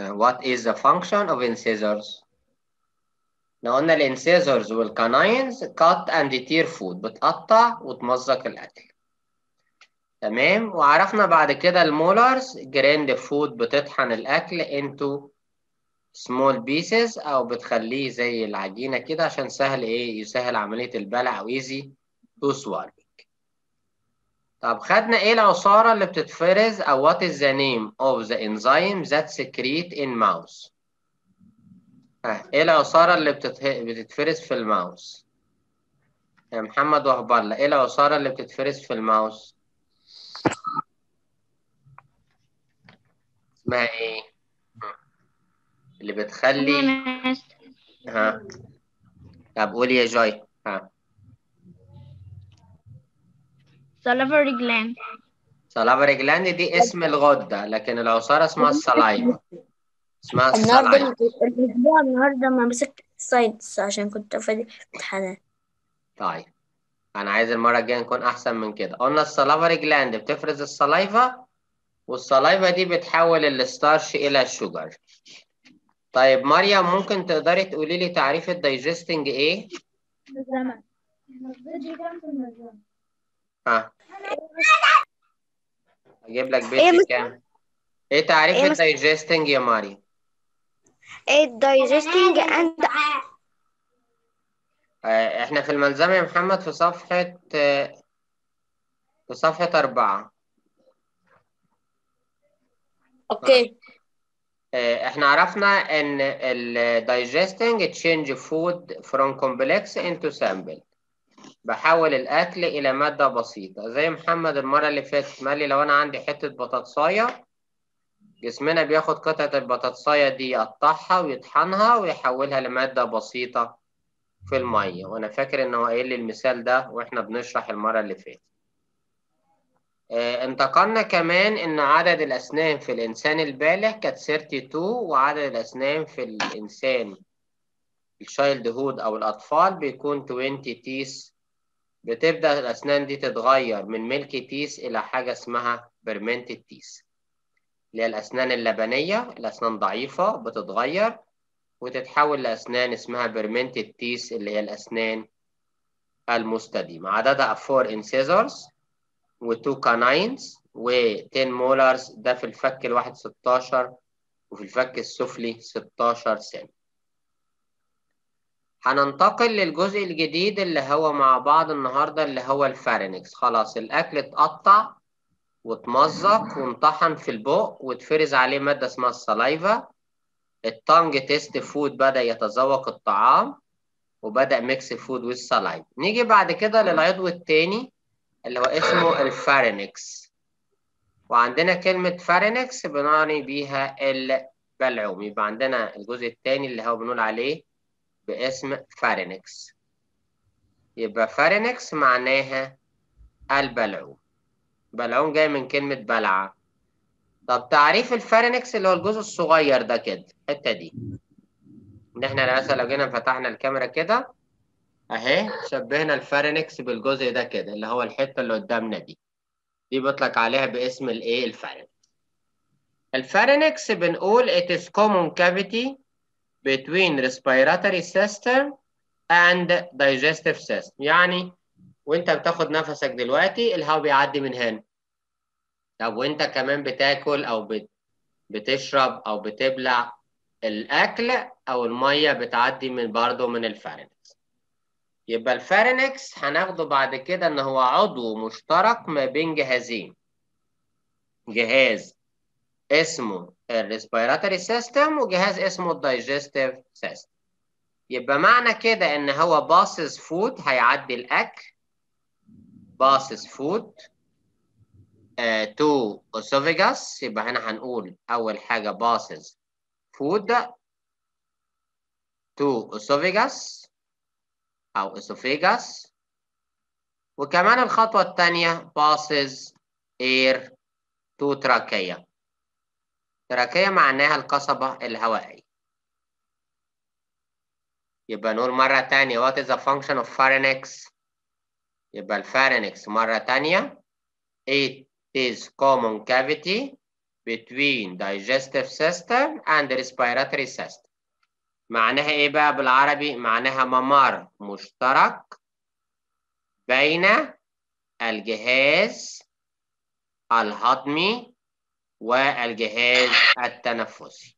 What is the function of incisors? احنا قلنا الانسيزورز والكاناينز cut and tear food بتقطع وتمزق الأكل تمام وعرفنا بعد كده المولارز جراند فود بتطحن الأكل into small pieces أو بتخليه زي العجينة كده عشان سهل إيه يسهل عملية البلع أو easy to swallow طب خدنا ايه العصارة اللي بتتفرز او what is the name of the enzyme that secrete in mouse ها ايه العصارة اللي بتته... بتتفرز في الماوس يا محمد وهبالة ايه العصارة اللي بتتفرز في الماوس اسمها ايه اللي بتخلي ها طب قولي يا جاي ها salivary gland salivary gland دي اسم الغدة لكن العصارة اسمها السلايفا اسمها النهارده السلايفا الاسبوع النهارده ما مسكت ساينس عشان كنت فاضي في امتحانات طيب انا عايز المرة الجاية نكون احسن من كده قلنا السلافري جلاند بتفرز السلايفا والسلايفا دي بتحول الستارش الى الشوجر طيب مريم ممكن تقدري تقولي لي تعريف الدايجستنج ايه الزمن ها اجيب لك إيه بيت مس- كام ايه تعريف إيه مس- الدايجستنج يا مريم digesting and آه، احنا في الملزمة يا محمد في صفحة آه، في صفحة أربعة اوكي آه، احنا عرفنا ان ال digesting change food from complex into sample بحول الاكل الى مادة بسيطة زي محمد المرة اللي فاتت قال لي لو انا عندي حتة بطاطساية جسمنا بياخد قطعة البطاطساية دي يقطعها ويطحنها ويحولها لمادة بسيطة في المية وانا فاكر ان هو قايل لي المثال ده واحنا بنشرح المرة اللي فاتت آه، انتقلنا كمان ان عدد الاسنان في الانسان البالغ كانت 32 وعدد الاسنان في الانسان الشايلد هود او الاطفال بيكون 20 تيس بتبدا الاسنان دي تتغير من ميلكي تيس الى حاجه اسمها بيرمنتد تيس اللي هي الاسنان اللبنيه الاسنان ضعيفه بتتغير وتتحول لاسنان اسمها بيرمنتد تيس اللي هي الاسنان المستديمه عددها 4 incisors و2 canines و10 molars ده في الفك الواحد 16 وفي الفك السفلي 16 سن هننتقل للجزء الجديد اللي هو مع بعض النهارده اللي هو الفارينكس خلاص الاكل اتقطع واتمزق وانطحن في البق واتفرز عليه ماده اسمها السلايفا التانج تيست فود بدا يتذوق الطعام وبدا ميكس فود والسلايفا نيجي بعد كده للعضو الثاني اللي هو اسمه الفارينكس وعندنا كلمة فارينكس بنعني بيها البلعوم يبقى عندنا الجزء الثاني اللي هو بنقول عليه باسم فارينكس يبقى فارينكس معناها البلعوم بلعوم جاي من كلمة بلعة طب تعريف الفارينكس اللي هو الجزء الصغير ده كده الحتة دي ان احنا مثلا لو جينا فتحنا الكاميرا كده اهي شبهنا الفارينكس بالجزء ده كده اللي هو الحته اللي قدامنا دي دي بيطلق عليها باسم الايه الفارينكس الفارينكس بنقول it is common cavity between respiratory system and digestive system يعني وانت بتاخد نفسك دلوقتي الهواء بيعدي من هنا طب وانت كمان بتاكل او بت... بتشرب او بتبلع الاكل او الميه بتعدي من برضه من الفارينكس يبقى الفارينكس هناخده بعد كده ان هو عضو مشترك ما بين جهازين جهاز اسمه الريسبيراتوري سيستم وجهاز اسمه الدايجستيف سيستم يبقى معنى كده ان هو باصص فود هيعدي الاكل باصص فود تو اسوفيجاس يبقى هنا هنقول اول حاجه باصص فود تو اسوفيجاس أو esophagus وكمان الخطوة الثانية passes air to trachea trachea معناها القصبة الهوائية يبقى نقول مرة تانية what is the function of pharynx يبقى الفارينكس مرة تانية it is common cavity between digestive system and respiratory system معناها ايه بقى بالعربي معناها ممر مشترك بين الجهاز الهضمي والجهاز التنفسي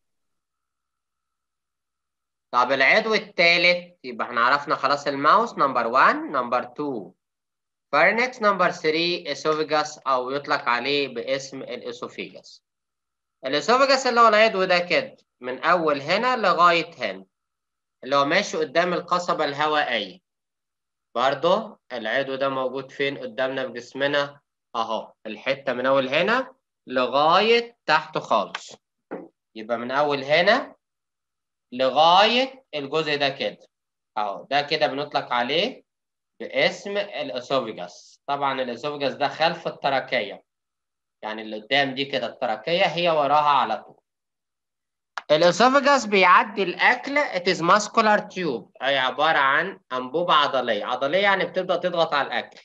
طب العضو الثالث يبقى احنا عرفنا خلاص الماوس نمبر 1 نمبر 2 فارنكس نمبر 3 اسوفيجاس او يطلق عليه باسم الاسوفيجاس الاسوفيجاس اللي هو العضو ده كده من اول هنا لغايه هنا اللي هو ماشي قدام القصبه الهوائيه برضه العضو ده موجود فين قدامنا في جسمنا اهو الحته من اول هنا لغايه تحت خالص يبقى من اول هنا لغايه الجزء ده كده اهو ده كده بنطلق عليه باسم الاسوفيجاس طبعا الاسوفيجاس ده خلف التركيه يعني اللي قدام دي كده التركيه هي وراها على طول الاسوفيجاس بيعدي الاكل it is muscular tube اي عباره عن انبوبه عضليه عضليه يعني بتبدا تضغط على الاكل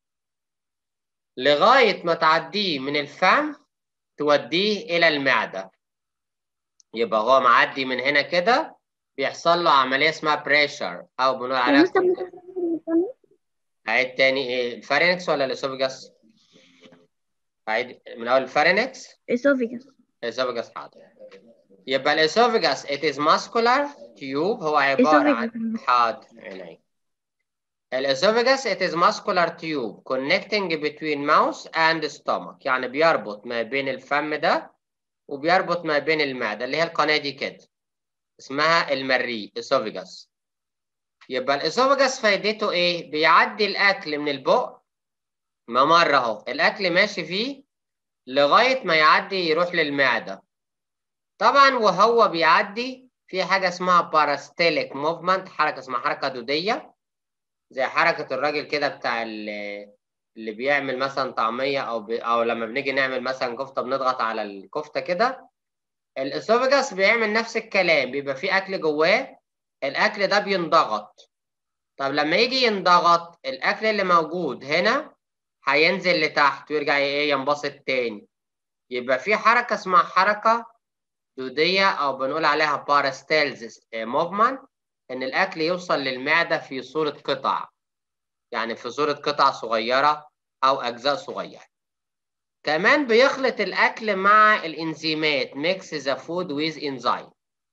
لغايه ما تعديه من الفم توديه الى المعده يبقى هو معدي من هنا كده بيحصل له عمليه اسمها بريشر او بنقول عليها عيد تاني ايه الفارينكس ولا الاسوفيجاس؟ عيد من اول الفارينكس esophagus الاسوفيجاس حاضر يبقى الاسوفيجاس it is muscular tube هو عباره عن esophagus حاضر عيني الاسوفيجاس it is muscular tube connecting between mouth and stomach يعني بيربط ما بين الفم ده وبيربط ما بين المعده اللي هي القناه دي كده اسمها المريء اسوفيجاس يبقى الاسوفيجاس فايدته ايه بيعدي الاكل من البق ممر اهو الاكل ماشي فيه لغايه ما يعدي يروح للمعده طبعا وهو بيعدي في حاجه اسمها باراستيليك موفمنت حركه اسمها حركه دوديه زي حركه الراجل كده بتاع ال- اللي بيعمل مثلا طعميه او ب... او لما بنيجي نعمل مثلا كفته بنضغط على الكفته كده الاسوفيجاس بيعمل نفس الكلام بيبقى فيه اكل جواه الاكل ده بينضغط طب لما يجي ينضغط الاكل اللي موجود هنا هينزل لتحت ويرجع ايه ينبسط تاني يبقى في حركه اسمها حركه دوديه او بنقول عليها باراستيلز موفمنت ان الاكل يوصل للمعده في صوره قطع يعني في صوره قطع صغيره او اجزاء صغيره كمان بيخلط الاكل مع الانزيمات mix the food with enzyme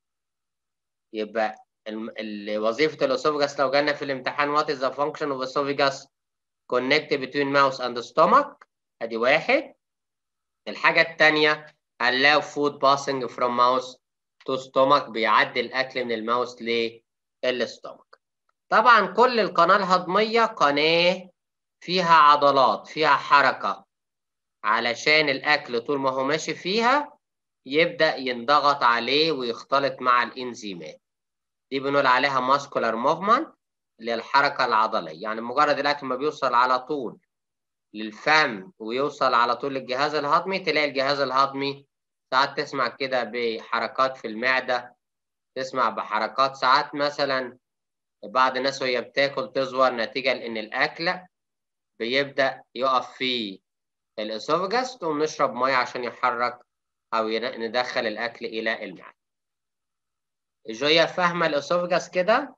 يبقى الم- ال- وظيفه الاسوفجاس لو جانا في الامتحان what is the function of esophagus connect between mouth and stomach ادي واحد الحاجه الثانيه allow food passing from mouth to stomach بيعدي الاكل من الماوس للستومك طبعا كل القناه الهضميه قناه فيها عضلات فيها حركه علشان الاكل طول ما هو ماشي فيها يبدا ينضغط عليه ويختلط مع الانزيمات دي بنقول عليها ماسكولار موفمنت اللي هي الحركه العضليه يعني مجرد الاكل ما بيوصل على طول للفم ويوصل على طول للجهاز الهضمي تلاقي الجهاز الهضمي ساعات تسمع كده بحركات في المعده تسمع بحركات ساعات مثلا بعض الناس وهي بتاكل تزور نتيجه لان الاكل بيبدا يقف في الاسوفجاس تقوم نشرب ميه عشان يحرك او ين- ندخل الاكل الى المعده جويا فاهمه الاسوفجاس كده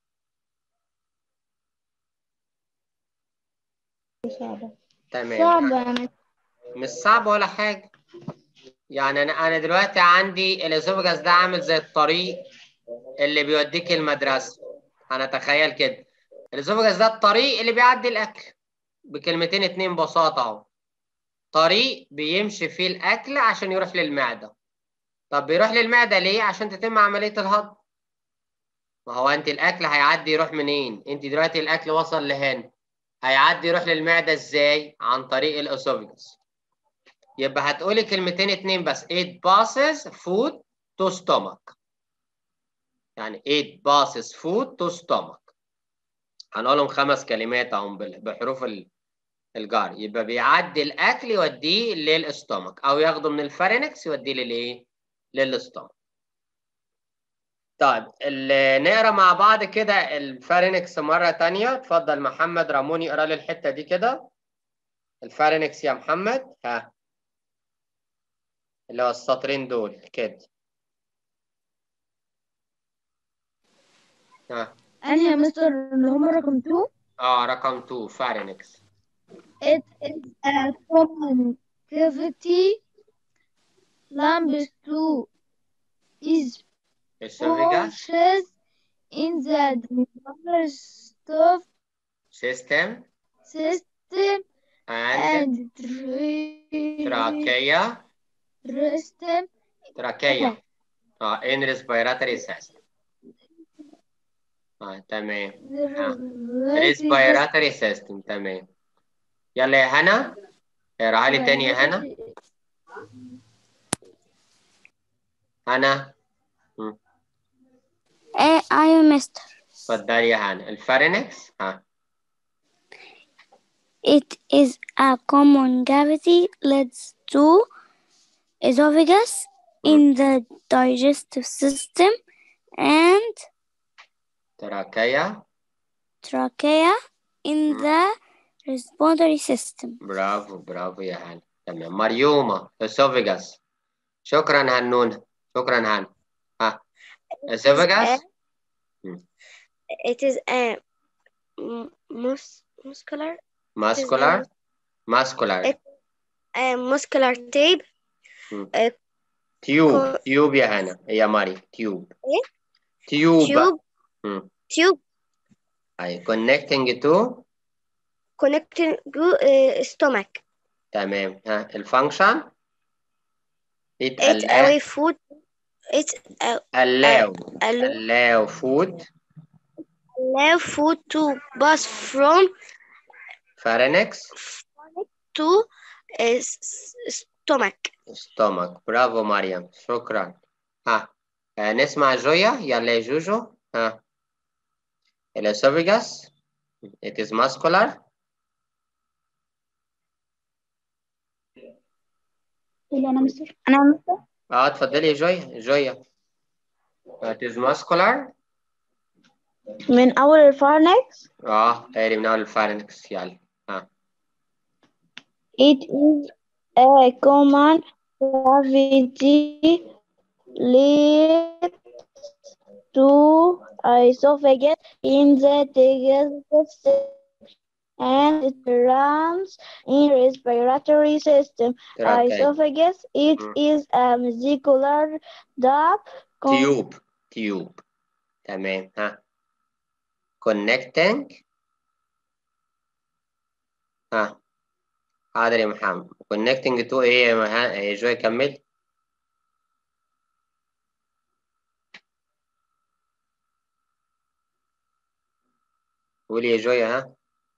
صعبة تمام صعبة أنا مش صعب ولا حاجه يعني انا انا دلوقتي عندي الاسوفجاس ده عامل زي الطريق اللي بيوديك المدرسه انا اتخيل كده الاسوفجاس ده الطريق اللي بيعدي الاكل بكلمتين اتنين بساطه اهو طريق بيمشي فيه الاكل عشان يروح للمعده طب بيروح للمعده ليه عشان تتم عمليه الهضم ما هو انت الاكل هيعدي يروح منين انت دلوقتي الاكل وصل لهنا هيعدي يروح للمعده ازاي عن طريق الاسوفجاس يبقى هتقولي كلمتين اتنين بس it passes food to stomach يعني it passes food to stomach هنقولهم خمس كلمات اهم بال- بحروف ال- الجار يبقى بيعدي الاكل يوديه للاستومك او ياخده من الفارينكس يوديه للايه للاستومك طيب ال- نقرا مع بعض كده الفارينكس مره تانية اتفضل محمد راموني اقرا لي الحته دي كده الفارينكس يا محمد ها اللي هو السطرين دول كده ها أنا يا مستر اللي هم رقم 2 اه رقم 2 فارينكس It is a common cavity lamps to is السوفيجاس pushes in the digestive سيستم system and and trachea تراكيا system تراكيا اه in respiratory system اه تمام respiratory system تمام يلا يا هنا اقراها لي تاني يا هنا هنا آه أيوة مستر اتفضلي يا هنا الفارينكس ها It is a common cavity leads to esophagus in the digestive system and تراكيا trachea in the respiratory system. برافو برافو يا هنا تمام مريومة esophagus شكرا هنونة شكرا هنا ها esophagus It is a mus- muscular muscular muscular It- a muscular tape tube tube يا هنا يا ماري tube إيه؟ tube tube مم. tube أي connecting to connecting to uh, stomach. تمام ها الفانكشن it It allow away food. It uh, allow allow allow food allow food to pass from pharynx to uh, s- stomach. stomach برافو مريم شكرا ها آه، نسمع جويا يلا يا جوجو ها الاسوفيجاس it is muscular قولي أنا مستر أنا مستر اه اتفضلي يا جويا جويا it is muscular من أول الفارنكس اه قاري من اول الفارنكس يلا ها It is a common cavity lead to esophagus in the digestive system and it runs in respiratory system. تراكي Esophagus, it Mm. is a muscular duct con- تيوب تيوب تمام ها connecting ها حاضر يا محمد connecting to ايه يا مها يا جوي كمل قولي يا جوي ها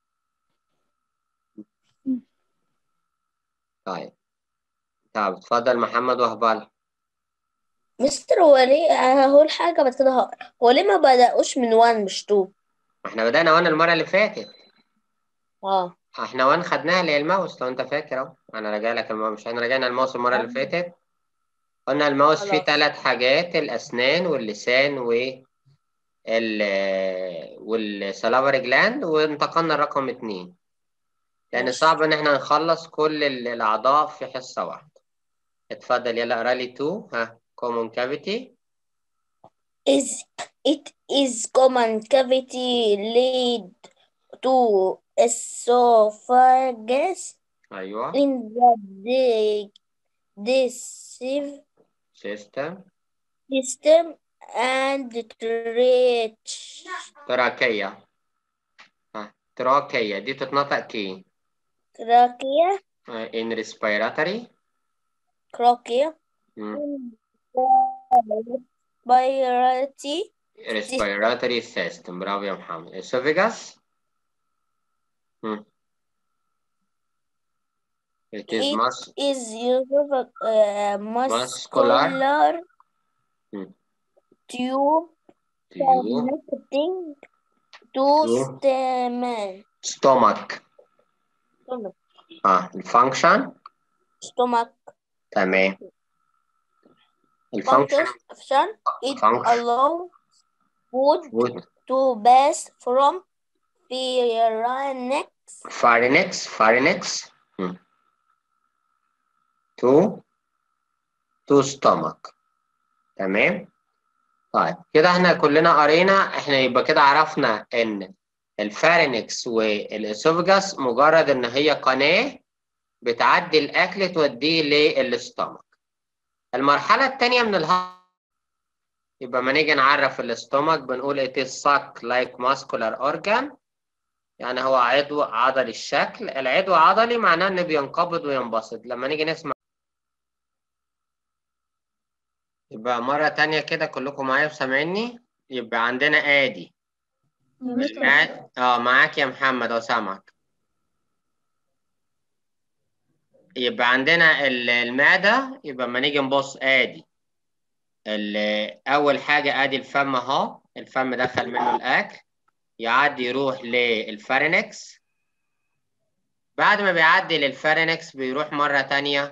طيب طب اتفضل محمد وهبال مستر هو ليه هقول حاجة بعد كده هقرا هو ليه ما بدأوش من وان مش تو احنا بدأنا وانا المرة اللي فاتت اه احنا وان خدناها اللي هي الماوس لو انت فاكر اهو انا راجع لك الماوس مش احنا رجعنا الماوس المرة اللي فاتت قلنا الماوس فيه خلاص. ثلاث حاجات الاسنان واللسان و ال والسلافري جلاند وانتقلنا لرقم اتنين لان ماشي. صعب ان احنا نخلص كل ال- الاعضاء في حصة واحدة اتفضل يلا اقرا لي تو ها common cavity is it is common cavity lead to esophagus ايوه in the digestive system system and trach تراكية ها تراكية دي تتنطق كي trachea آه، in respiratory trachea مم. respiratory respiratory system برافو يا محمد esophagus مم. it is It mus is used uh, muscular Hmm. tube to you connecting to To? stomach stomach اه الفانكشن stomach تمام الفانكشن function it Function. allows food food to pass from pharynx pharynx pharynx مم. to to stomach تمام طيب كده احنا كلنا قرينا احنا يبقى كده عرفنا ان الفارينكس والاسوفجاس مجرد ان هي قناه بتعدي الاكل توديه للاستومك المرحله الثانيه من الهضم يبقى ما نيجي نعرف الاستومك بنقول it is suck like muscular organ يعني هو عضو عضلي الشكل العضو عضلي معناه انه بينقبض وينبسط لما نيجي نسمع يبقى مرة تانية كده كلكم معايا وسامعيني يبقى عندنا ادي المعد اه معاك يا محمد او سامعك يبقى عندنا ال- المعدة يبقى اما نيجي نبص ادي ال- اول حاجة ادي الفم اهو الفم دخل منه الاكل يعدي يروح للفارينكس بعد ما بيعدي للفارينكس بيروح مرة تانية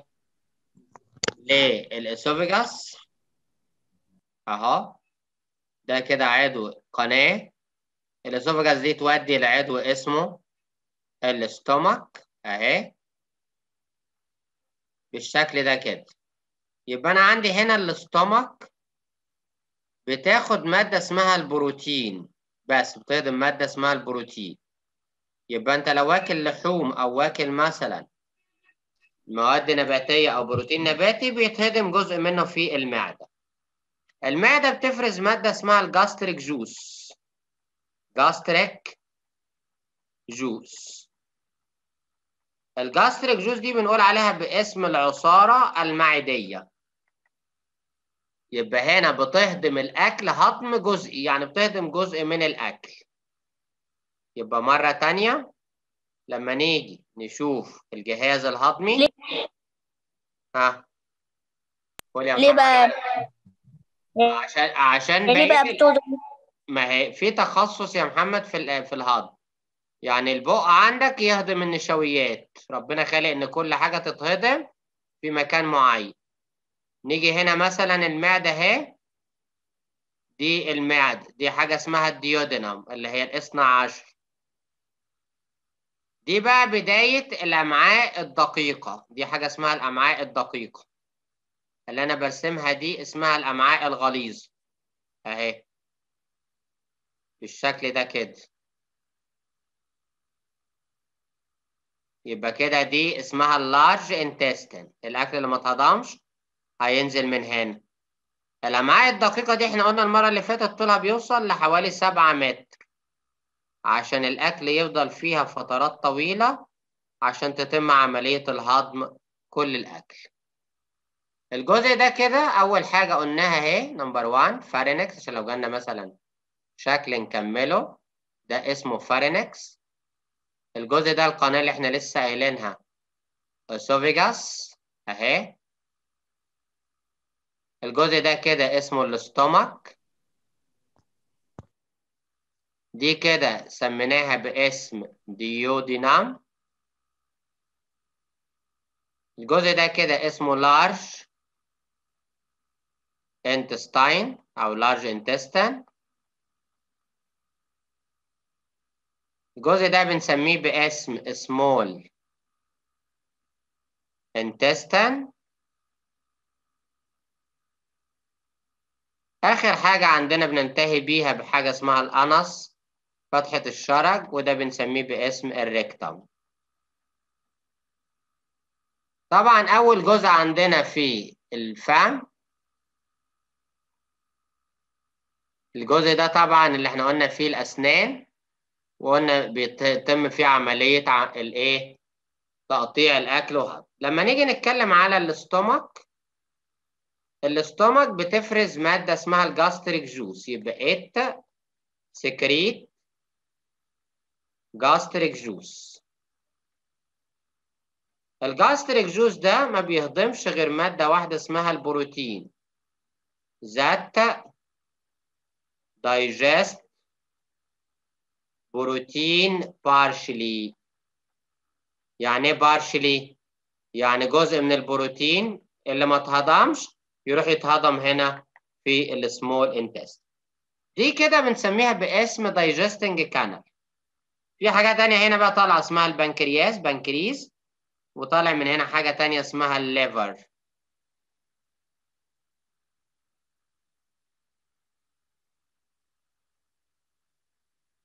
للاسوفيجاس اهو ده كده عضو قناة الاسوفيجاس دي تودي لعضو اسمه الاستومك اهي بالشكل ده كده يبقى انا عندي هنا الاستومك بتاخد مادة اسمها البروتين بس بتهضم مادة اسمها البروتين يبقى انت لو واكل لحوم او واكل مثلا مواد نباتية او بروتين نباتي بيتهضم جزء منه في المعدة المعدة بتفرز مادة اسمها الجاستريك جوس جاستريك جوس الجاستريك جوس دي بنقول عليها باسم العصارة المعدية يبقى هنا بتهضم الأكل هضم جزئي يعني بتهضم جزء من الأكل يبقى مرة تانية لما نيجي نشوف الجهاز الهضمي ليه؟ ها قول يا ليه محمد. بقى عشان عشان ليه بقى بقية ال- بتوضع ما هي في تخصص يا محمد في ال- في الهضم يعني البق عندك يهضم النشويات ربنا خالق ان كل حاجه تتهضم في مكان معين نيجي هنا مثلا المعده اهي دي المعده دي حاجه اسمها الديودينم اللي هي الاثنى عشر دي بقى بدايه الامعاء الدقيقه دي حاجه اسمها الامعاء الدقيقه اللي انا برسمها دي اسمها الامعاء الغليظه اهي بالشكل ده كده يبقى كده دي اسمها اللارج انتستين الاكل اللي ما اتهضمش هينزل من هنا الامعاء الدقيقه دي احنا قلنا المره اللي فاتت طولها بيوصل لحوالي 7 متر عشان الاكل يفضل فيها فترات طويله عشان تتم عمليه الهضم كل الاكل الجزء ده كده اول حاجه قلناها اهي نمبر 1 فارينكس عشان لو جالنا مثلا شكل نكمله ده اسمه فارينكس الجزء ده القناة اللي احنا لسه قايلينها اسوفيجاس اهي الجزء ده كده اسمه الاستومك دي كده سميناها باسم ديودينام الجزء ده كده اسمه لارج انتستاين او لارج انتستين الجزء ده بنسميه باسم small intestine آخر حاجة عندنا بننتهي بيها بحاجة اسمها الأنس فتحة الشرج وده بنسميه باسم الريكتم طبعا أول جزء عندنا في الفم الجزء ده طبعا اللي احنا قلنا فيه الأسنان وقلنا بيتم فيه عملية ع- الايه تقطيع الأكل وهضم لما نيجي نتكلم على الاستومك الاستومك بتفرز مادة اسمها الجاستريك جوس يبقى ات سكريت جاستريك جوس الجاستريك جوس ده ما بيهضمش غير مادة واحدة اسمها البروتين ذات digest بروتين partially يعني ايه partially يعني جزء من البروتين اللي ما اتهضمش يروح يتهضم هنا في السمول intestine دي كده بنسميها باسم digesting canal في حاجة تانية هنا بقى طالعة اسمها البنكرياس بنكريز وطالع من هنا حاجة تانية اسمها الليفر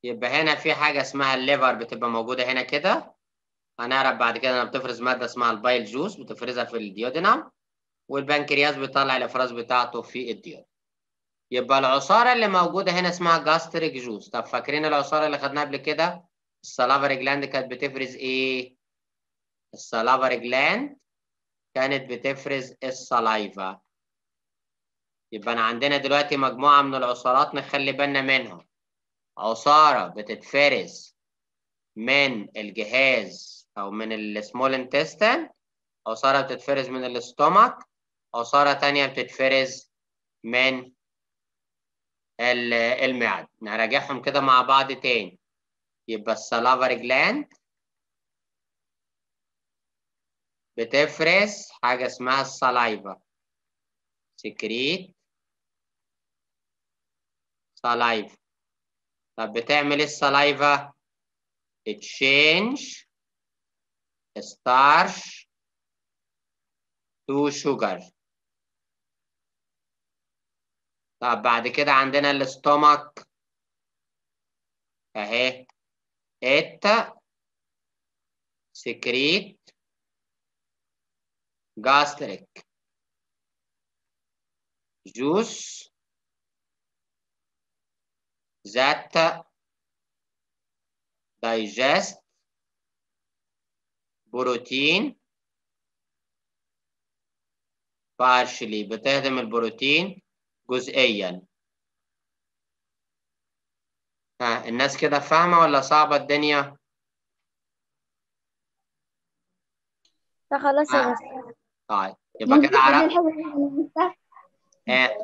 يبقى هنا في حاجة اسمها الليفر بتبقى موجودة هنا كده هنعرف بعد كده انها بتفرز مادة اسمها البايل جوز بتفرزها في الديودينم والبنكرياس بيطلع الافراز بتاعته في الديود يبقى العصارة اللي موجودة هنا اسمها جاستريك جوز طب فاكرين العصارة اللي خدناها قبل كده السلافري جلاند كانت بتفرز ايه السلافري جلاند كانت بتفرز السلايفا يبقى أنا عندنا دلوقتي مجموعة من العصارات نخلي بالنا منها عصارة بتتفرز من الجهاز أو من السمول انتستين عصارة بتتفرز من الاستومك عصارة تانية بتتفرز من المعد نراجعهم كده مع بعض تاني يبقى السلافري جلاند بتفرز حاجة اسمها السلايفا سكريت سلايفا طب بتعمل ايه السلايفا تشينج ستارش تو شوجر طب بعد كده عندنا الاستومك اهي ات سكريت gastric juice that digest بروتين partially بتهضم البروتين جزئيا ها الناس كده فاهمة ولا صعبة الدنيا؟ لا خلاص يا آه. مستر طيب يبقى كده عرفت مستر آه.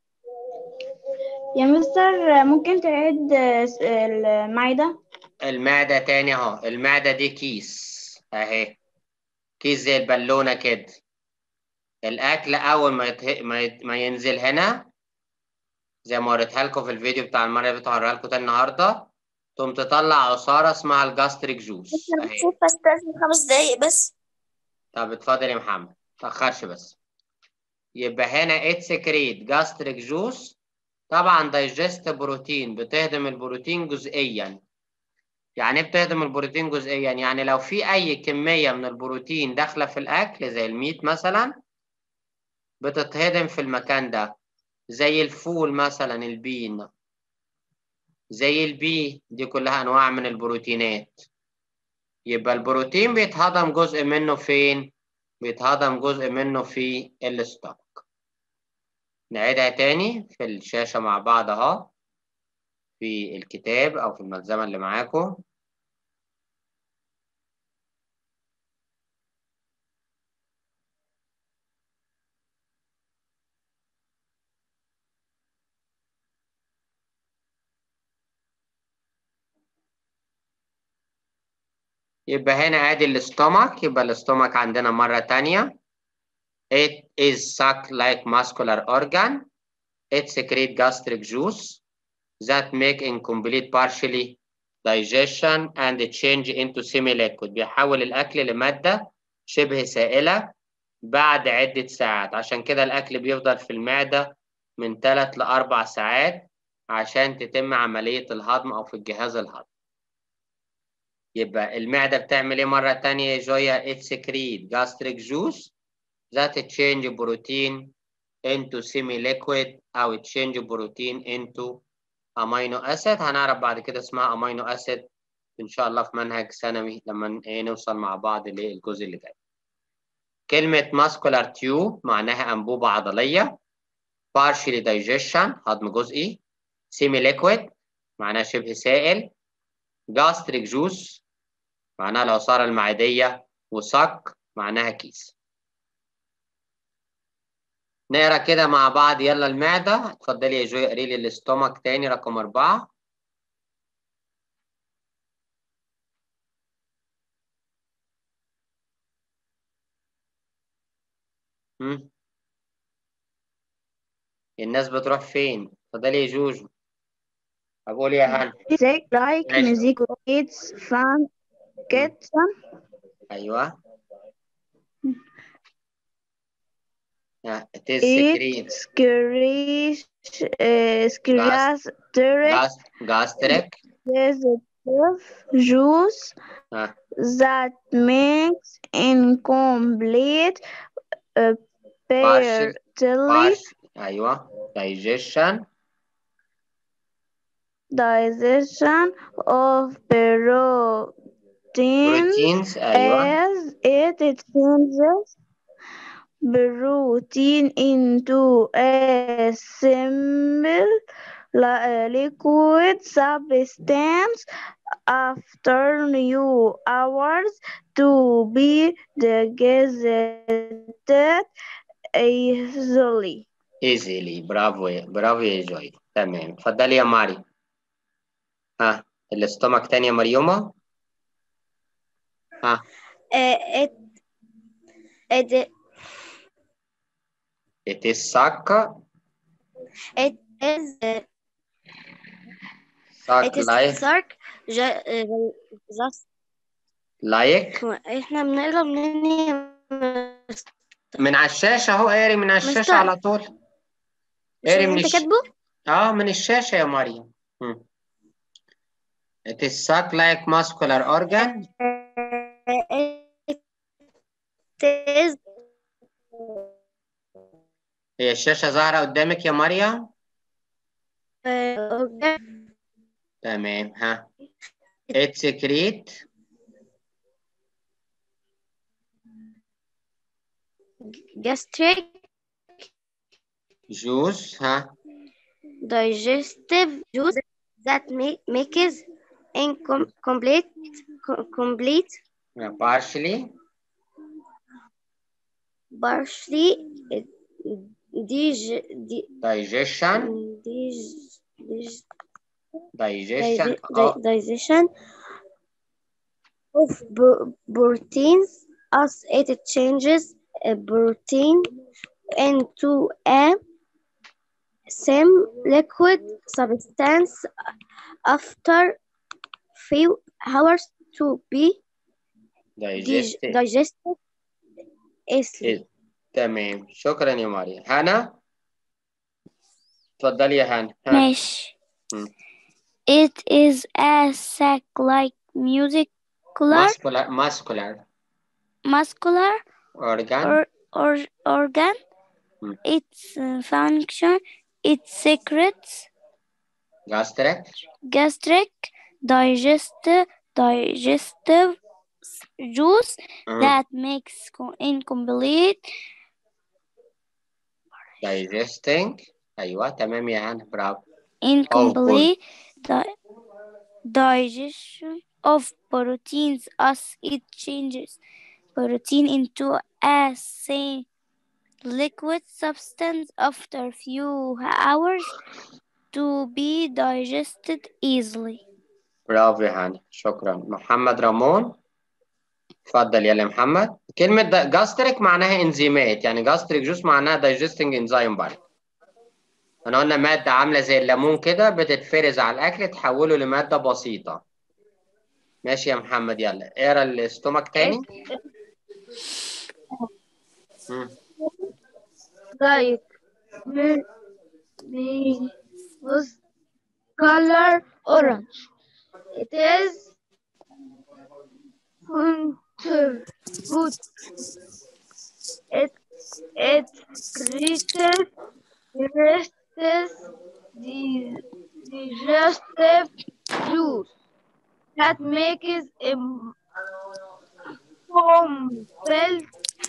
يا مستر ممكن تعيد س- المعدة المعدة تاني اهو المعدة دي كيس اهي كيس زي البالونة كده الأكل أول ما يته... ما, يت... ما ينزل هنا زي ما وريتها لكم في الفيديو بتاع المرة اللي فاتت هوريها لكم تاني النهاردة تقوم تطلع عصارة اسمها الجاستريك جوس مستر اهي بشوف استاذن خمس دقايق بس طب اتفضل يا محمد متأخرش بس يبقى هنا ات سكريت جاستريك جوس طبعا دايجست بروتين بتهضم البروتين جزئيا يعني ايه بتهضم البروتين جزئيا يعني لو في اي كمية من البروتين داخلة في الاكل زي الميت مثلا بتتهضم في المكان ده زي الفول مثلا البين زي البي دي كلها انواع من البروتينات يبقى البروتين بيتهضم جزء منه فين بيتهضم جزء منه في الاستوك نعيدها تاني في الشاشة مع بعض اهو في الكتاب او في الملزمة اللي معاكم يبقى هنا ادي الاستومك يبقى الاستومك عندنا مرة تانية it is suck like muscular organ it secrete gastric juice that make incomplete partially digestion and change into semi-liquid بيحول الأكل لمادة شبه سائلة بعد عدة ساعات عشان كده الأكل بيفضل في المعدة من 3 لأربع ساعات عشان تتم عملية الهضم أو في الجهاز الهضمي يبقى المعدة بتعمل إيه مرة تانية يا جويا؟ it secrete gastric juice that change protein into semi-liquid أو change protein into amino acid هنعرف بعد كده اسمها amino acid إن شاء الله في منهج ثانوي لما إيه نوصل مع بعض للجزء اللي جاي. كلمة muscular tube معناها أنبوبة عضلية partially digestion هضم جزئي semi-liquid معناها شبه سائل gastric juice معناها العصارة المعدية وصك معناها كيس نقرا كده مع بعض يلا المعدة اتفضلي يا جوي قري لي الاستومك تاني رقم أربعة هم؟ الناس بتروح فين؟ اتفضلي يا جوجو أقول يا هنا Sick like ماشي. music it's fun get some أيوه آه، it is it secrete scary uh, scary gastric digestive juice ها that makes incomplete uh, Partial- fertility باش ايوه digestion digestion of proteins proteins ايوه as it changes protein into a simple li- liquid substance after new hours to be digested easily. easily برافو يا- برافو يا جوي تمام اتفضلي يا ماري ها الاستومك تاني يا مريومة ها Uh, it it it is suck it is uh, suck it is like dark ju- uh, just like احنا بنقرا منين يا مستر؟ من على الشاشة اهو قاري من على الشاشة مستر. على طول قاري من انت الش... كاتبه؟ اه من الشاشة يا مريم مم. it is suck like muscular organ it is هي الشاشة ظاهرة قدامك يا مريم uh, تمام ها it secrete gastric juice ها digestive juice that make, makes incomplete co- complete partially partially uh, dig, dig, digestion dig, dig, digestion Digi- oh, di- digestion of pro- proteins as it changes a protein into a same liquid substance after few hours to be dig- digested digested easily. إيه. تمام شكرا يا مريم هنا اتفضلي يا هنا ها. ماشي مم. It is a sac like muscular muscular muscular muscular organ or, or organ. Hmm. Its uh, function, it secretes gastric gastric digestive digestive juice Mhm. that makes co- incomplete digesting ايوه تمام يا هنا برافو incomplete di- digestion of proteins as it changes protein into a same liquid substance after few hours to be digested easily. برافو يا هنا شكرا محمد رامون اتفضل يلا يا محمد كلمة جاستريك معناها انزيمات يعني جاستريك جوس معناها دايجستنج انزيم برضه احنا قلنا مادة عاملة زي الليمون كده بتتفرز على الأكل تحوله لمادة بسيطة ماشي يا محمد يلا اقرا الاستومك تاني مم. Like me, me was color orange. It is hunter food. It it creates restes the digestive juice that makes a foam filled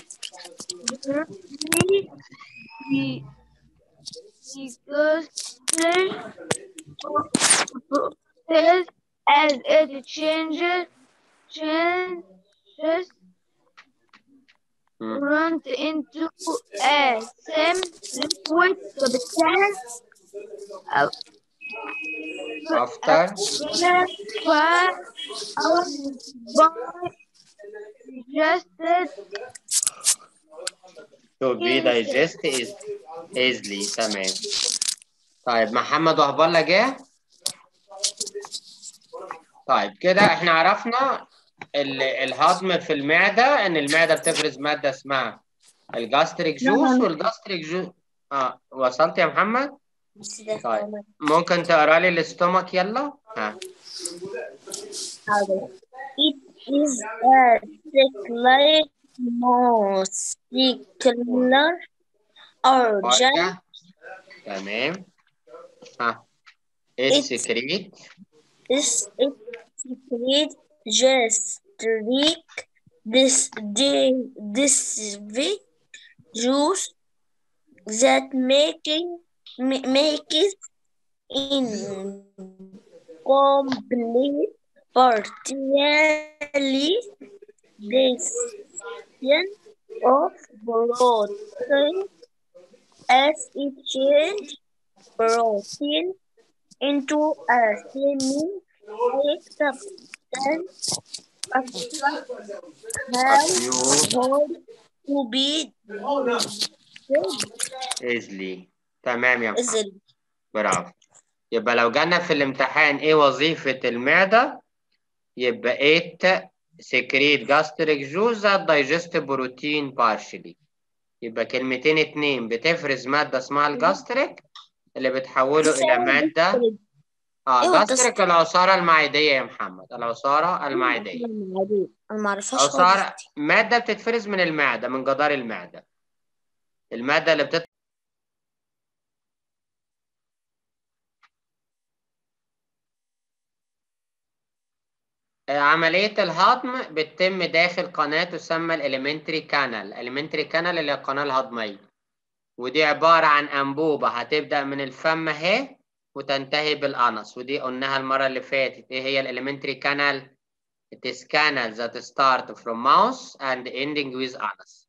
directly the digestive process as it changes changes مم. runs into a same liquid substance after where our body digested to be digest is easily تمام طيب محمد وهب الله جه طيب كده احنا عرفنا ال- الهضم في المعدة ان المعدة بتفرز مادة اسمها الجاستريك جوس والجاستريك جوس اه وصلت يا محمد بس ده طيب. كمان. ممكن تقرا لي الاستومك يلا ها حاضر. It is a circular muscular organ أرجع تمام ها It's- السكريت is it secrete gastric this this juice that making ma- makes incomplete partially decision of protein as it change protein into a semi-liquid substance of how hard to be إزلي تمام يا محمد easily. برافو يبقى لو جانا في الامتحان ايه وظيفة المعدة يبقى it secrete gastric juice that digest protein partially يبقى كلمتين اتنين بتفرز مادة اسمها الجاستريك اللي بتحوله إلى مادة اه ايوه جاستريك العصارة المعدية يا محمد العصارة المعدية انا ما اعرفهاش عصارة خالص مادة بتتفرز من المعدة من جدار المعدة المادة اللي بتت آه، عملية الهضم بتتم داخل قناة تسمى الإليمنتري كانال الإليمنتري كانال اللي هي القناة الهضمية ودي عبارة عن أنبوبة هتبدأ من الفم أهي وتنتهي بالأنس ودي قلناها المرة اللي فاتت إيه هي الإليمنتري كانال It is canals that start from mouth and ending with anus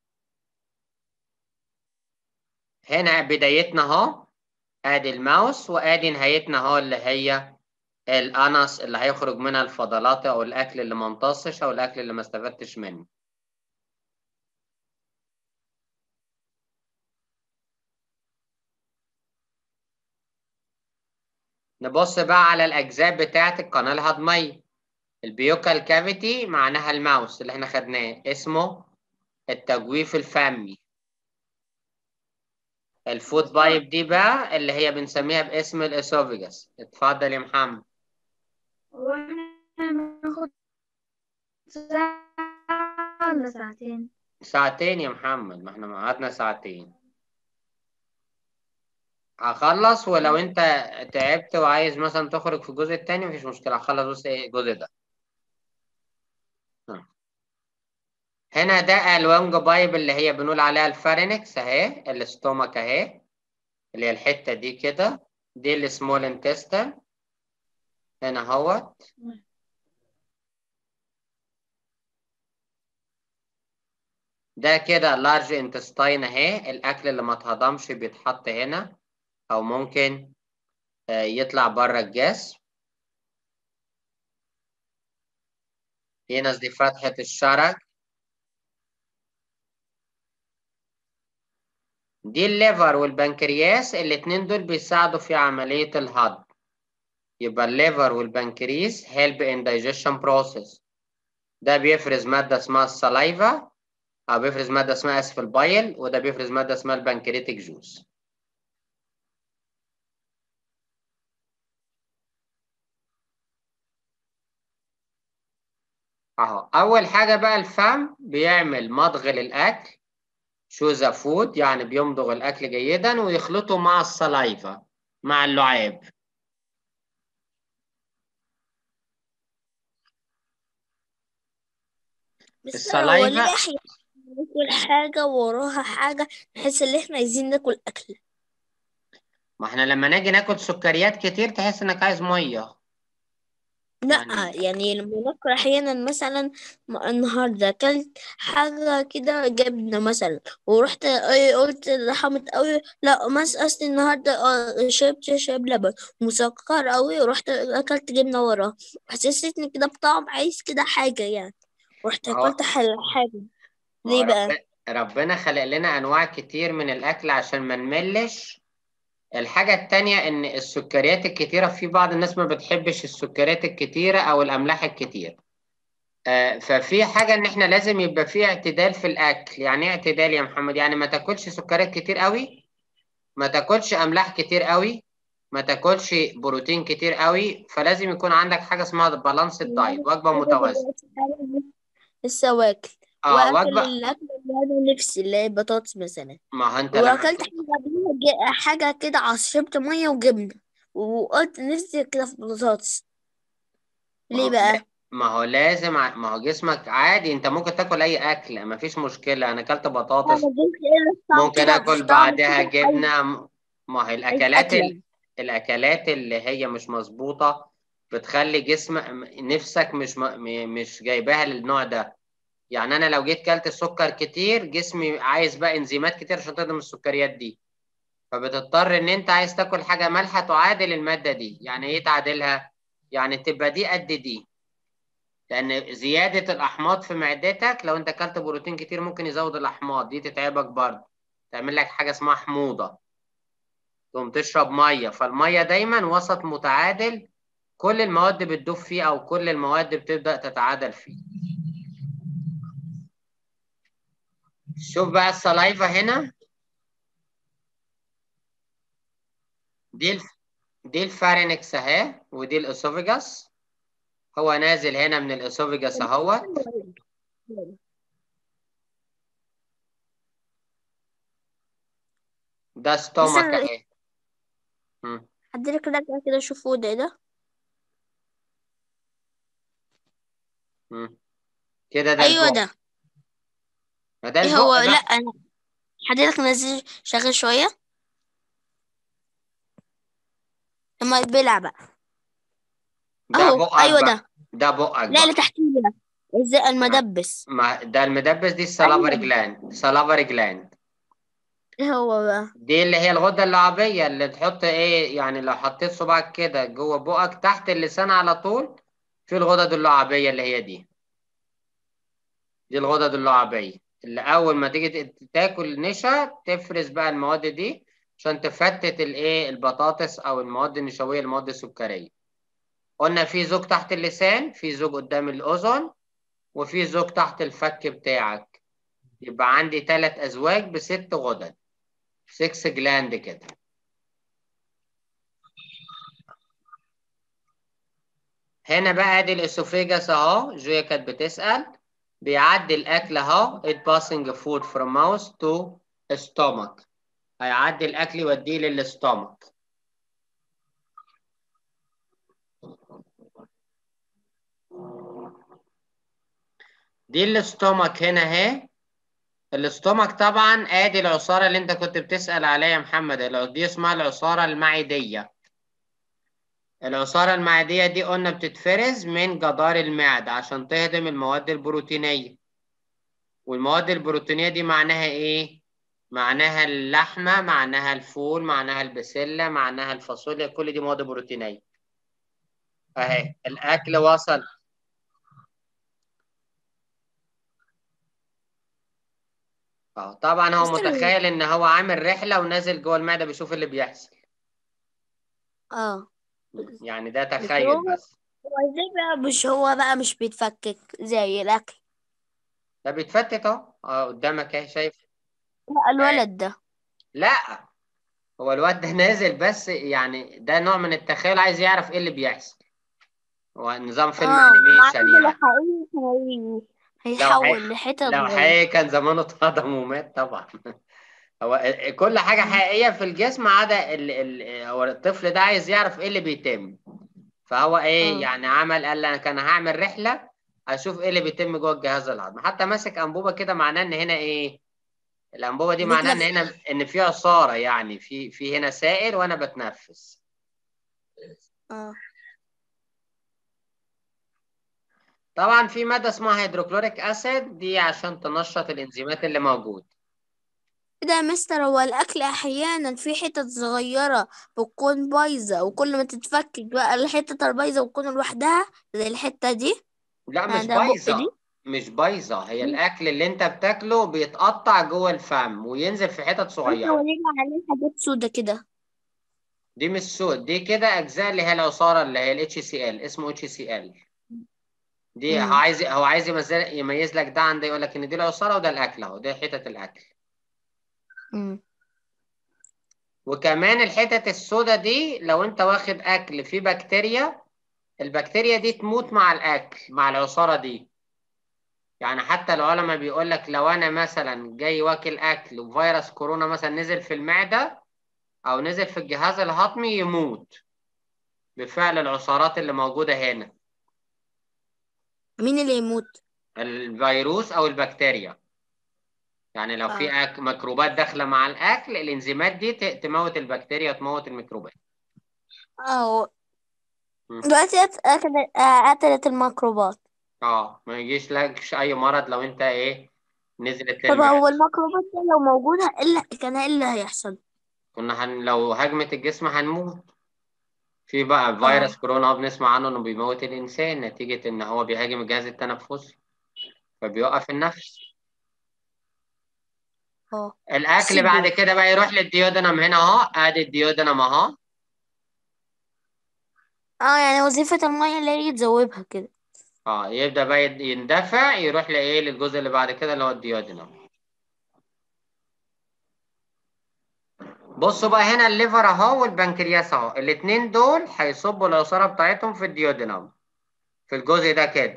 هنا بدايتنا اهو ادي الماوس وادي نهايتنا اهو اللي هي الانس اللي هيخرج منها الفضلات او الاكل اللي ما امتصش او الاكل اللي ما استفدتش منه نبص بقى على الاجزاء بتاعه القناه الهضميه البيوكال كافيتي معناها الماوس اللي احنا خدناه اسمه التجويف الفمي الفود بايب دي بقى اللي هي بنسميها باسم الاسوفيجاس اتفضل يا محمد ناخد ساعة ولا ساعتين ساعتين يا محمد ما احنا قعدنا ساعتين هخلص ولو انت تعبت وعايز مثلا تخرج في الجزء التاني مفيش مشكلة هخلص بس ايه الجزء ده ها. هنا ده الوانج بايب اللي هي بنقول عليها الفارينكس اهي الاستومك اهي اللي هي الحتة دي كده دي السمول انتستين هنا اهوت ده كده لارج انتستاين اهي الاكل اللي ما اتهضمش بيتحط هنا او ممكن آه، يطلع بره الجسم هنا دي فتحة الشرج دي الليفر والبنكرياس الاتنين دول بيساعدوا في عملية الهضم يبقى الليفر والبنكرياس help in digestion process ده بيفرز مادة اسمها السلايفا أو بيفرز مادة اسمها آسف البايل وده بيفرز مادة اسمها البنكريتيك جوز أهو أول حاجة بقى الفم بيعمل مضغ للأكل شوزا فود يعني بيمضغ الأكل جيدا ويخلطه مع السلايفا مع اللعاب بس هو ليه السلايفا احنا ناكل حاجة وراها حاجة نحس ان احنا عايزين ناكل أكل ما احنا لما نيجي ناكل سكريات كتير تحس انك عايز ميه لا يعني- يعني لما ناكل أحيانا مثلا م- النهاردة أكلت حاجة كده جبنة مثلا ورحت أي قلت رحمت أوي لا مس أصل النهاردة آه، شربت شرب لبن مسكر أوي ورحت أكلت جبنة وراه حسستني كده بطعم عايز كده حاجة يعني ورحت ما هو- أكلت حل- حاجة ما هو ليه بقى؟ رب- ربنا خلق لنا انواع كتير من الاكل عشان ما نملش الحاجة التانية ان السكريات الكتيرة في بعض الناس ما بتحبش السكريات الكتيرة او الاملاح الكتير آه، ففي حاجة ان احنا لازم يبقى في اعتدال في الاكل يعني ايه اعتدال يا محمد يعني ما تاكلش سكريات كتير قوي ما تاكلش املاح كتير قوي ما تاكلش بروتين كتير قوي فلازم يكون عندك حاجه اسمها بالانس دايت وجبه متوازنه لسه واكل اه واكل وجبه الاكل اللي انا نفسي اللي هي بطاطس مثلا ما هو انت لما واكلت حاجه قبلها ج- حاجه كده عصرت ميه وجبنه وقلت نفسي كده في بطاطس ما ليه هو بقى لا ما هو لازم ع- ما هو جسمك عادي انت ممكن تاكل اي اكل ما فيش مشكله انا اكلت انا بطاطس جبت ايه الطعم ممكن كده اكل في طعم بعدها كده عايز جبنه م- ما هي عايز الاكلات اكله ال... الاكلات اللي هي مش مظبوطه بتخلي جسم م- نفسك مش م... م- مش جايباها للنوع ده يعني انا لو جيت كلت السكر كتير جسمي عايز بقى انزيمات كتير عشان تهضم السكريات دي فبتضطر ان انت عايز تاكل حاجه مالحه تعادل الماده دي يعني ايه تعادلها يعني تبقى دي قد دي لان زياده الاحماض في معدتك لو انت اكلت بروتين كتير ممكن يزود الاحماض دي تتعبك برضه تعمل لك حاجه اسمها حموضه تقوم تشرب ميه فالميه دايما وسط متعادل كل المواد بتدوب فيه او كل المواد بتبدا تتعادل فيه شوف بقى السلايفا هنا دي الف... دي الفارينكس اهي ودي الاسوفيجاس هو نازل هنا من الاسوفيجاس اهوت ده ستومك مثلا اهي مم. هديلك رجعة كده شوفوا ده ده مم. كده ده ايوه البق ده ما ده ايه البق هو لا بقى انا هديلك نزل شغل شويه لما يبلع بقى ده اهو بقك ايوه بقى ده ده بقك لا اللي بقى تحتيه ده ازاي ما المدبس ما ده المدبس دي السلافري ايوه جلاند سلافري جلاند ايه هو بقى دي اللي هي الغدة اللعابية اللي تحط ايه يعني لو حطيت صباعك كده جوه بقك تحت اللسان على طول في الغدد اللعابية اللي هي دي دي الغدد اللعابية اللي أول ما تيجي ت- تاكل نشا تفرز بقى المواد دي عشان تفتت الايه البطاطس أو المواد النشوية المواد السكرية قلنا في زوج تحت اللسان في زوج قدام الأذن وفي زوج تحت الفك بتاعك يبقى عندي ثلاث أزواج بست غدد 6 جلاند كده هنا بقى ادي الاسوفيجاس اهو جويا كانت بتسأل بيعدي الاكل اهو it passing food from mouth to stomach هيعدي الاكل يوديه للاستومك دي الاستومك هنا اهي الاستومك طبعا ادي العصارة اللي انت كنت بتسأل عليها يا محمد الع- دي اسمها العصارة المعدية العصارة المعدية دي قلنا بتتفرز من جدار المعدة عشان تهضم المواد البروتينية والمواد البروتينية دي معناها ايه؟ معناها اللحمة معناها الفول معناها البسلة معناها الفاصوليا كل دي مواد بروتينية اهي الاكل وصل اه طبعا هو مستر متخيل ان هو عامل رحلة ونازل جوه المعدة بيشوف اللي بيحصل اه يعني ده بس تخيل هو بس هو ازاي بقى مش هو بقى مش بيتفكك زي الاكل ده بيتفتت اهو اه قدامك اهي شايف لا اهي الولد ده لا هو الواد ده نازل بس يعني ده نوع من التخيل عايز يعرف ايه اللي بيحصل هو نظام فيلم اه انيميشن معناه لو يعني حقيقي هي- لو حي... هيحول لحتت لو صغيرة حقيقي كان زمانه اتهضم ومات طبعا هو كل حاجة حقيقية في الجسم عدا ال... ال... هو الطفل ده عايز يعرف ايه اللي بيتم فهو ايه اه يعني عمل قال انا كان هعمل رحلة اشوف ايه اللي بيتم جوه الجهاز الهضمي حتى ماسك انبوبة كده معناه ان هنا ايه الانبوبة دي معناها ان بيتلف هنا ان في عصارة يعني في في هنا سائل وانا بتنفس اه طبعا في مادة اسمها هيدروكلوريك اسيد دي عشان تنشط الانزيمات اللي موجود كده يا مستر هو الأكل أحيانا في حتت صغيرة بتكون بايظة وكل ما تتفكك بقى الحتة البايظة بتكون لوحدها زي الحتة دي لا مش يعني ده بق دي بايظة مش بايظة هي الأكل اللي أنت بتاكله بيتقطع جوه الفم وينزل في حتت انت صغيرة ورينا عليه حاجات سودة كده دي مش سود دي كده أجزاء اللي هي العصارة اللي هي ال HCl اسمه HCl دي هو امم عايز هو عايز يميز يميز لك ده عن ده يقول لك إن دي العصارة وده الأكل أهو ده حتت الأكل امم وكمان الحتت السوداء دي لو انت واخد اكل فيه بكتيريا البكتيريا دي تموت مع الاكل مع العصاره دي يعني حتى العلماء بيقول لك لو انا مثلا جاي واكل اكل وفيروس كورونا مثلا نزل في المعده او نزل في الجهاز الهضمي يموت بفعل العصارات اللي موجوده هنا مين اللي يموت الفيروس او البكتيريا يعني لو في آه. أك... ميكروبات داخله مع الاكل الانزيمات دي ت- تموت البكتيريا وتموت الميكروبات اه مم. دلوقتي أت- أكلت آه، قتلت الميكروبات اه ما يجيش لكش اي مرض لو انت ايه نزلت طب للمعده هو الميكروبات دي لو موجودة ايه اللي كان ايه اللي هيحصل؟ كنا هن... لو هجمت الجسم هنموت في بقى اه فيروس كورونا بنسمع عنه انه بيموت الانسان نتيجه ان هو بيهاجم الجهاز التنفسي فبيوقف النفس اه الاكل بعد سيبه كده بقى يروح للديودنم هنا اهو ادي الديودنم اهو اه يعني وظيفة المية اللي هي تذوبها كده اه يبدا بقى يد- يندفع يروح لايه للجزء اللي بعد كده اللي هو الديودنم بصوا بقى هنا الليفر اهو والبنكرياس اهو الاثنين دول هيصبوا العصاره بتاعتهم في الديودنم في الجزء ده كده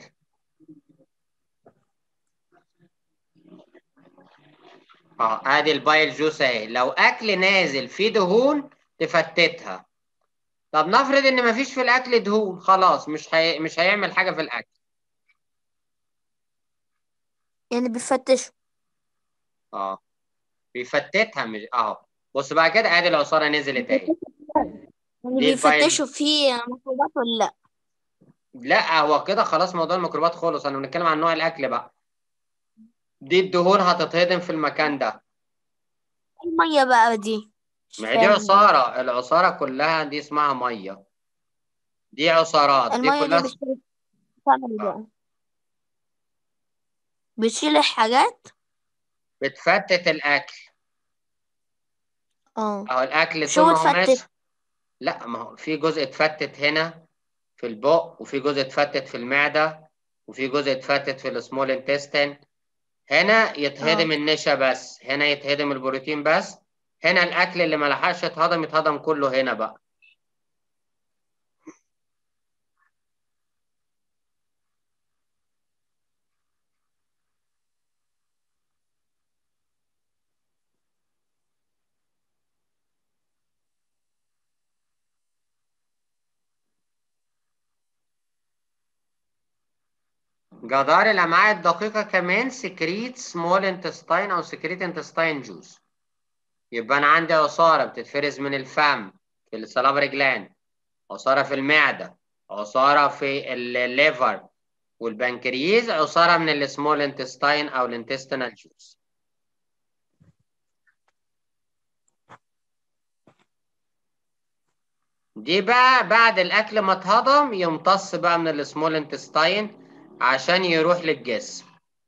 اه ادي البايل جوس اهي لو اكل نازل فيه دهون تفتتها طب نفرض ان مفيش في الاكل دهون خلاص مش هي... مش هيعمل حاجه في الاكل يعني بيفتشوا اه بيفتتها مش اهو بص بقى كده ادي العصاره نزلت اهي يعني دي البايل بيفتشوا في ميكروبات ولا لا؟ لا هو كده خلاص موضوع الميكروبات خلص انا بنتكلم عن نوع الاكل بقى دي الدهون هتتهضم في المكان ده إيه المية بقى دي مش ما هي دي فاهم عصاره العصاره كلها دي اسمها ميه دي عصارات دي المية دي كلها بتشيل بتعمل ايه آه. بقى؟ بتشيل الحاجات؟ بتفتت الاكل اه اهو الاكل شو طول ما هو اتفتت؟ ماشي لا ما هو في جزء اتفتت هنا في البق وفي جزء اتفتت في المعده وفي جزء اتفتت في السمول انتستين هنا يتهضم اه النشا بس هنا يتهضم البروتين بس هنا الاكل اللي ما لحقش يتهضم يتهضم كله هنا بقى جدار الامعاء الدقيقه كمان سكريت سمول انتستين او سكريت انتستين جوز يبقى انا عندي عصاره بتتفرز من الفم في السلابري جلاند عصاره في المعده عصاره في الليفر والبنكرياس عصاره من السمول انتستين او الانتستينال جوز دي بقى بعد الاكل ما اتهضم يمتص بقى من السمول انتستين عشان يروح للجسم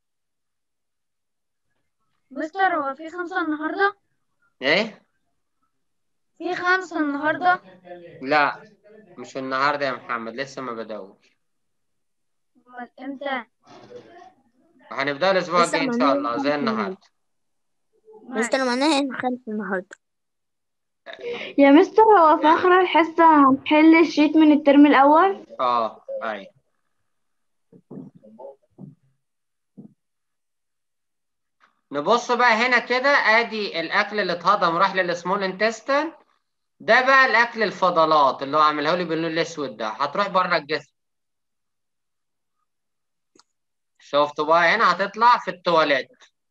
مستر هو في خمسة النهاردة؟ ايه في خمسة النهاردة؟ لا مش النهارده يا محمد لسه ما بدأوش أمال امتى؟ هنبدأ الاسبوع لسه الجاي ان معناها شاء الله زي خمسة النهارده لسه معناها ان خمسة النهاردة يا مستر هو في آخر الحصة هنحل الشيت من الترم الأول اه اي نبص بقى هنا كده ادي الاكل اللي اتهضم راح للسمول انتستين ده بقى الاكل الفضلات اللي هو عامله لي باللون الاسود ده هتروح بره الجسم شفتوا بقى هنا هتطلع في التواليت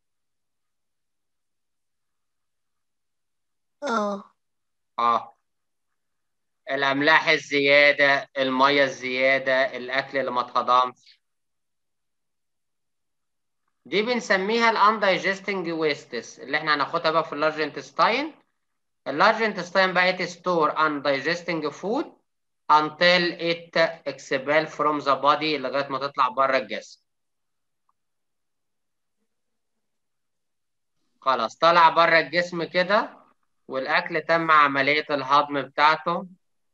اه اه الاملاح الزياده الميه الزياده الاكل اللي ما اتهضمش دي بنسميها الاندايجستنج ويستس اللي احنا هناخدها بقى في اللارج انتستاين اللارج انتستاين بقى it store undigesting food until it expel from the body لغايه ما تطلع بره الجسم خلاص طلع بره الجسم كده والاكل تم عمليه الهضم بتاعته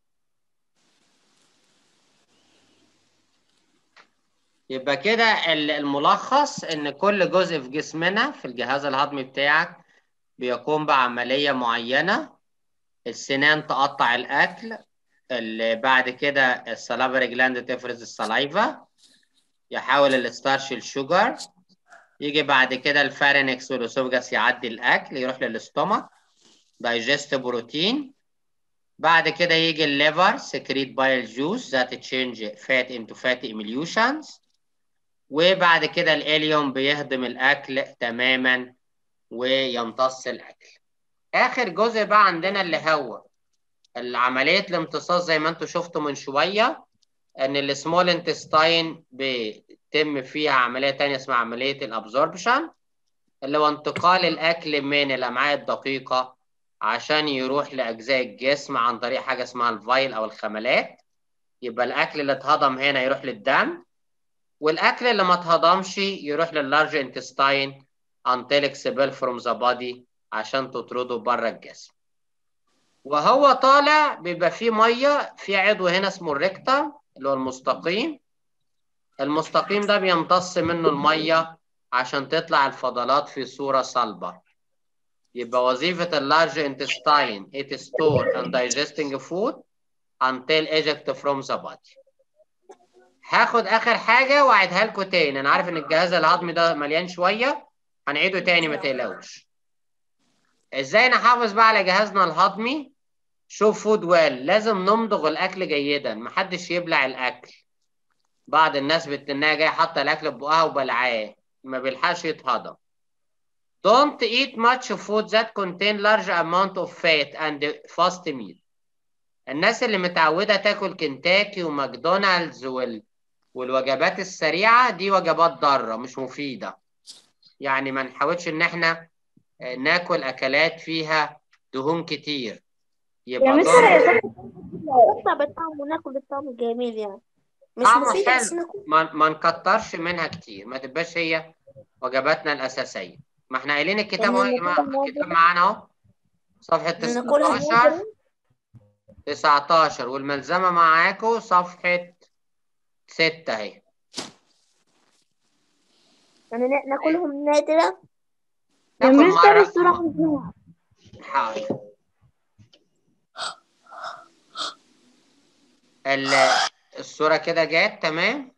يبقى كده ال- الملخص ان كل جزء في جسمنا في الجهاز الهضمي بتاعك بيقوم بعملية معينة السنان تقطع الأكل اللي بعد كده السلافري جلاند تفرز السلايفا يحول الستارش للشوجر يجي بعد كده الفارينكس والاسوفجاس يعدي الاكل يروح للاستومك دايجست بروتين بعد كده يجي الليفر سكريت بايل جوس ذات تشينج فات انتو فاتي emulsions وبعد كده الاليوم بيهضم الاكل تماما ويمتص الاكل اخر جزء بقى عندنا اللي هو عمليه الامتصاص زي ما انتم شفتوا من شويه ان السمول انتستاين بيتم فيها عمليه تانية اسمها عمليه الابزوربشن اللي هو انتقال الاكل من الامعاء الدقيقه عشان يروح لاجزاء الجسم عن طريق حاجه اسمها الفايل او الخملات يبقى الاكل اللي اتهضم هنا يروح للدم والاكل اللي ما اتهضمش يروح لللارج انتستاين until expelled from the body عشان تطرده بره الجسم وهو طالع بيبقى فيه ميه في عضو هنا اسمه الريكتا اللي هو المستقيم المستقيم ده بيمتص منه الميه عشان تطلع الفضلات في صوره صلبه يبقى وظيفه اللارج intestine it store and digesting food until eject from the body هاخد اخر حاجه واعيدها لكم تاني انا عارف ان الجهاز الهضمي ده مليان شويه هنعيده تاني ما تقلقوش ازاي نحافظ بقى على جهازنا الهضمي شوف فود ويل لازم نمضغ الاكل جيدا محدش يبلع الاكل بعض الناس بتنها جايه حاطه الاكل في بقها وبلعاه ما بيلحقش يتهضم Don't eat much food that contain large amount of fat and fast meat. الناس اللي متعودة تاكل كنتاكي وماكدونالدز وال... والوجبات السريعة دي وجبات ضارة مش مفيدة. يعني ما نحاولش إن إحنا ناكل أكلات فيها دهون كتير. يبقى يا مستر ضار- يا صاحبي نطلع بالطعم وناكل الطعم الجميل يعني مش طعمه مفيدة بس حلو. ناكل ما, ما نكترش منها كتير ما تبقاش هي وجباتنا الأساسية. ما إحنا قايلين الكتاب أهو يا يعني جماعة ناكلها الكتاب معانا أهو صفحة ناكلها 19 19 والملزمة معاكم صفحة 6 اهي يعني نا- ناكلهم نادرة يا ناكل مستر مرة الصورة حلوة حاضر ال- الصورة كده جت تمام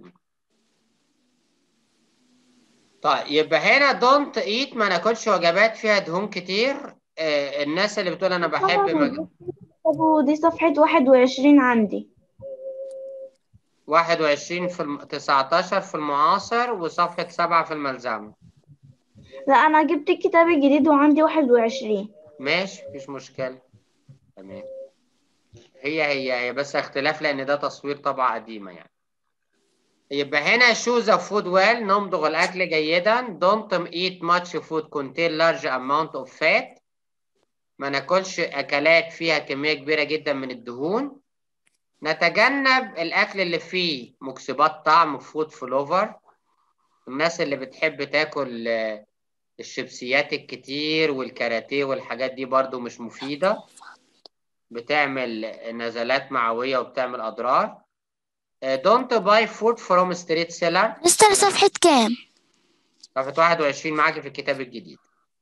طيب يبقى هنا دونت ايت ما ناكلش وجبات فيها دهون كتير آه الناس اللي بتقول انا بحب مج... دي صفحة واحد وعشرين عندي 21 في الم... 19 في المعاصر وصفحة 7 في الملزمة لا أنا جبت الكتاب الجديد وعندي واحد وعشرين ماشي مفيش مشكلة تمام هي هي هي بس اختلاف لأن ده تصوير طبعة قديمة يعني يبقى هنا choose a food well نمضغ الأكل جيدا don't eat much food contain large amount of fat ما ناكلش أكلات فيها كمية كبيرة جدا من الدهون نتجنب الأكل اللي فيه مكسبات طعم فود فلوفر الناس اللي بتحب تاكل آه، الشيبسيات الكتير والكاراتيه والحاجات دي برضو مش مفيدة بتعمل نزلات معوية وبتعمل أضرار آه، don't buy food from street seller مستر صفحة كام؟ صفحة 21 معاكي في الكتاب الجديد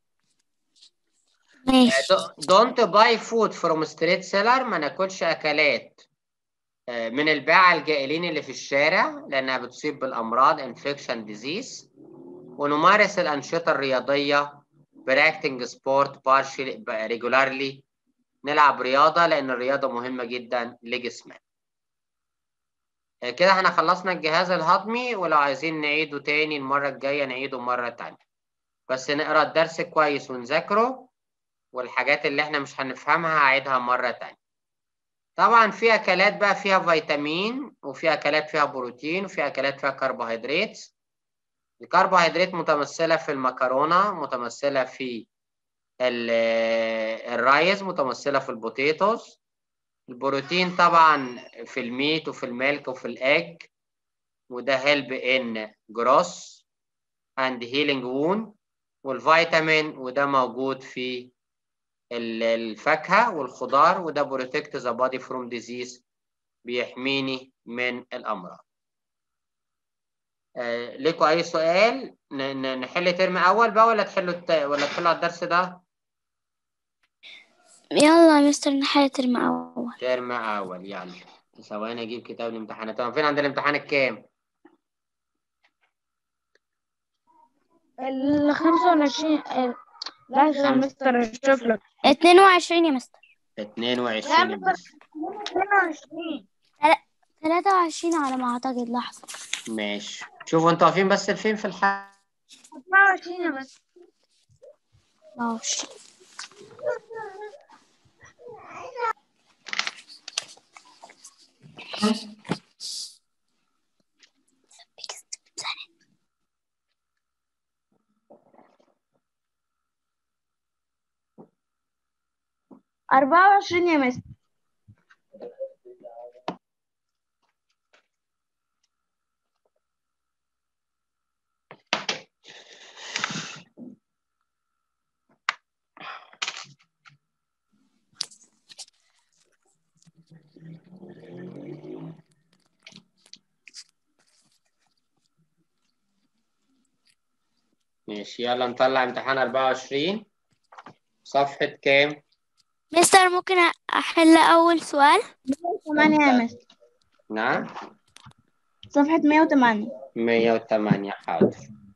ماشي آه، don't buy food from street seller ما ناكلش أكلات آه، من الباعة الجائلين اللي في الشارع لأنها بتصيب بالأمراض infection disease ونمارس الأنشطة الرياضية براكتنج سبورت partially regularly نلعب رياضة لأن الرياضة مهمة جدا لجسمنا آه، كده احنا خلصنا الجهاز الهضمي ولو عايزين نعيده تاني المرة الجاية نعيده مرة تانية بس نقرا الدرس كويس ونذاكره والحاجات اللي احنا مش هنفهمها هعيدها مرة تانية طبعا في أكلات بقى فيها فيتامين وفي أكلات فيها بروتين وفي أكلات فيها كربوهيدرات الكربوهيدرات متمثلة في المكرونة متمثلة في ال- الرايز متمثلة في البوتيتوز البروتين طبعا في الميت وفي الميلك وفي الاج وده هيلب ان جروس اند هيلينج وون والفيتامين وده موجود في ال- الفاكهة والخضار وده بروتكت ذا بودي فروم ديزيز بيحميني من الأمراض آه، ليكوا أي سؤال ن- ن- نحل ترم أول بقى ولا تحلوا الت... ولا تحلوا على الدرس ده؟ يلا يا مستر نحل ترم أول ترم اول يلا ثواني اجيب كتاب الامتحانات طبعا فين عند الامتحان الكام ال 25 لا يا مستر شوف لك 22 يا مستر 22 بس 22 23 على ما أعتقد لحظة ماشي شوفوا انتوا واقفين بس فين في الحال 24 يا مستر 24 24 يا مستر ماشي يلا نطلع امتحان 24 صفحة كام؟ مستر ممكن أحل أول سؤال 8 يا مستر نعم صفحة 108 108 حاضر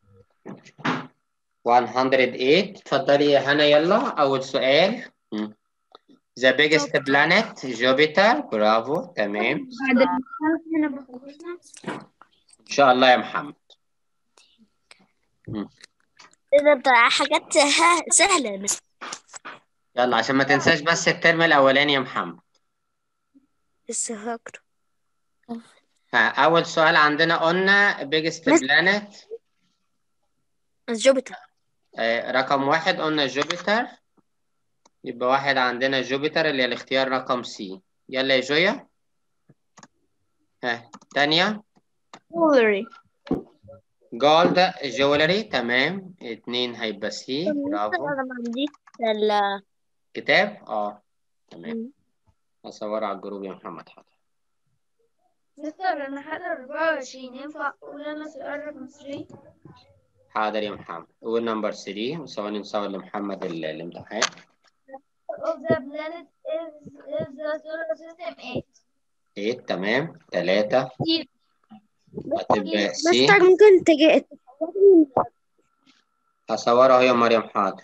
108 اتفضلي يا هنا يلا أول سؤال مم. The biggest planet جوبيتر برافو تمام بعد الامتحان هنا بخلصنا إن شاء الله يا محمد إذا بتاع حاجات سه- سهلة يا مستر يلا عشان ما تنساش بس الترم الأولاني يا محمد لسه فاكره ها أول سؤال عندنا قلنا biggest planet جوبيتر آه، رقم واحد قلنا جوبيتر يبقى واحد عندنا جوبيتر اللي هي الاختيار رقم سي يلا يا جويا ها تانية جولري جولد جولري تمام اتنين هيبقى سي برافو أنا ما عنديش ال- كتاب اه تمام هصور على الجروب يا محمد حاضر مستر أنا حاجة 24 ينفع أقول أنا سؤال رقم 3 حاضر يا محمد قول نمبر 3 وثواني نصور لمحمد ال- الامتحان of the planet is, is the solar system 8 ايه تمام تلاتة سي. هتبقى سي مستر ممكن تجي هصورها يا مريم حاضر